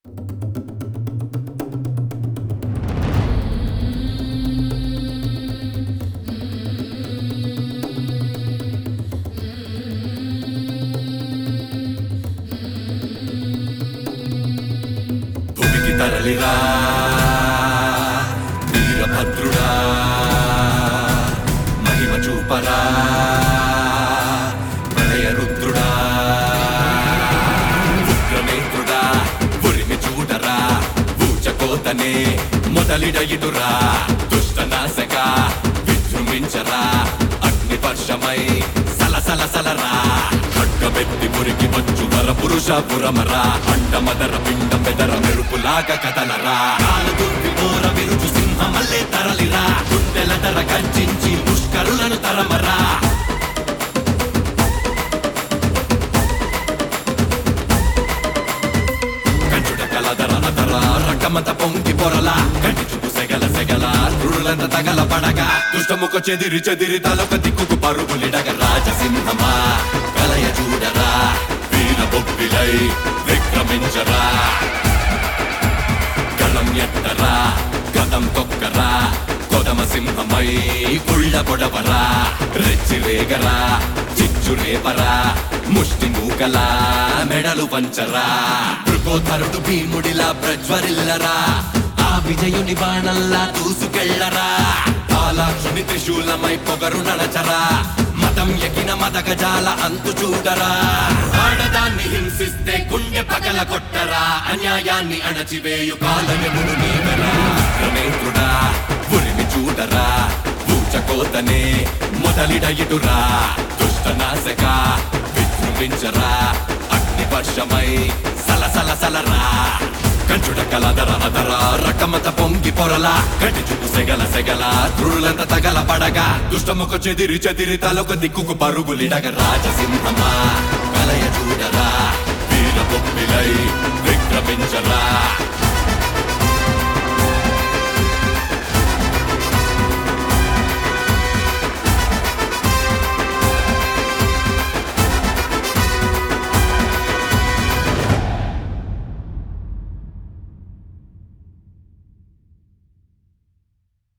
భూమికి తరలిరా వీరభద్రుడా మహిమ చూపరా ప్రళయ రుద్రుడా ఉగ్రనేత్రుడా ఉరిమి చూడరా ఊచకోతనే మొదలిడ ఇటురా దుష్ట నాశక విజృంభించరా అగ్ని వర్షమై సలసల సలరా ఖడ్గమెత్తి మురికి వచ్చు వర పురుష పురమరా అండమదర పిండ పెదర మెరుపులాగా కదలరా కాలుదుర్వి మోర విరుచు సింహమల్లే తరలిరా గుండెల తర గర్జించి పుష్కరులను తరమరా కంచుడ కలదర అదర రకమత పొంగి పొరల కంటి చూపు సెగల సెగల రురులంత తగల పడగా దుష్టముఖ చెదిరి చెదిరి తలొక దిక్కుకు పరుగులిడగ రాజసింహమా కలయ చూడరా వీర బొబ్బిలై విక్రమించరా గళం ఎత్తరా గదం తొక్కరా కొదమ సింహమై కుళ్ళ పొడవరా రెచ్చి రేగరా చిచ్చు రేపరా ముష్టి మూకలా మెడలు పంచరా మృగోధరుడు భీముడిలా ప్రజ్వరిల్లరా ఆ విజయుని బాణల్లా దూసుకెళ్ళరా పాలాక్షుని త్రిశూలమై పొగరు నడచరా మతం ఎగిన మదగజాల అంతు చూడరా ఆడదాన్ని హింసిస్తే గుండె పగల కొట్టరా అన్యాయాన్ని అణచివేయు కాలయముడు నీవరా క్రమేంద్రుడా ఉరిమి చూడరా ఊచకోతనే మొదలిడ ఇటురా దుష్ట నాశక విజృంభించరా అగ్ని వర్షమై సలసల సలరా కంచుడ కలదర అదర రకమత పొంగి పొరల గడ్డి చూపు సెగల సెగల త్రులంత తగల పడగా దుష్టముఖ చెదిరి చెదిరి తలొక దిక్కుకు పరుగులిడగ రాజసింహమా కలయ చూడరా వీర బొప్పిలై విక్రమించరా